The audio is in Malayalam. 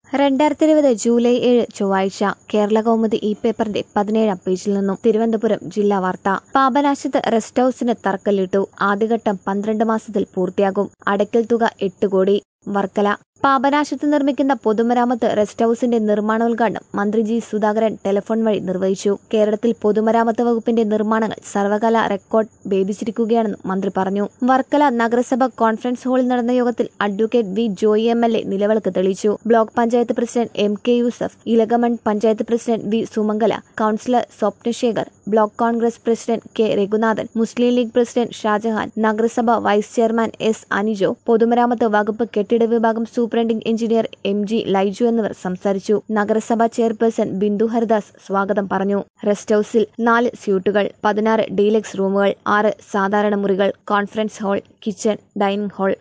രണ്ടായിരത്തി ഇരുപത് ജൂലൈ ഏഴ് ചൊവ്വാഴ്ച കേരള കൗമുദി ഈ പേപ്പറിന്റെ പതിനേഴാം പേജിൽ നിന്നും തിരുവനന്തപുരം ജില്ലാ വാർത്ത പാപനാശത്ത് റെസ്റ്റ് ഹൌസിന് തറക്കല്ലിട്ടു ആദ്യഘട്ടം പന്ത്രണ്ട് മാസത്തിൽ പൂർത്തിയാകും അടയ്ക്കൽ തുക എട്ട് കോടി വർക്കല പാപനാശത്ത് നിർമ്മിക്കുന്ന പൊതുമരാമത്ത് റെസ്റ്റ് ഹൌസിന്റെ നിർമ്മാണോദ്ഘാടനം മന്ത്രി ജി സുധാകരൻ ടെലിഫോൺ വഴി നിർവഹിച്ചു കേരളത്തിൽ പൊതുമരാമത്ത് വകുപ്പിന്റെ നിർമ്മാണങ്ങൾ സർവകലാ റെക്കോർഡ് ഭേദിച്ചിരിക്കുകയാണെന്നും മന്ത്രി പറഞ്ഞു വർക്കല നഗരസഭ കോൺഫറൻസ് ഹാളിൽ നടന്ന യോഗത്തിൽ advocate V Joy M L A നിലവിളക്ക് തെളിയിച്ചു block panchayat president M K Yusuf Elakamon panchayat president V Sumangala councillor Swapnashekhar block Congress president K Raghunathan Muslim League president Shajahan നഗരസഭ വൈസ് ചെയർമാൻ എസ് അനിജോ പൊതുമരാമത്ത് വകുപ്പ് കെട്ടിട വിഭാഗം superintending engineer M G Laiju എന്നിവർ സംസാരിച്ചു നഗരസഭാ ചെയർപേഴ്സൺ ബിന്ദു ഹരിദാസ് സ്വാഗതം പറഞ്ഞു റെസ്റ്റ് ഹൌസിൽ നാല് സ്യൂട്ടുകൾ പതിനാറ് ഡീലക്സ് റൂമുകൾ ആറ് സാധാരണ മുറികൾ conference hall kitchen dining hall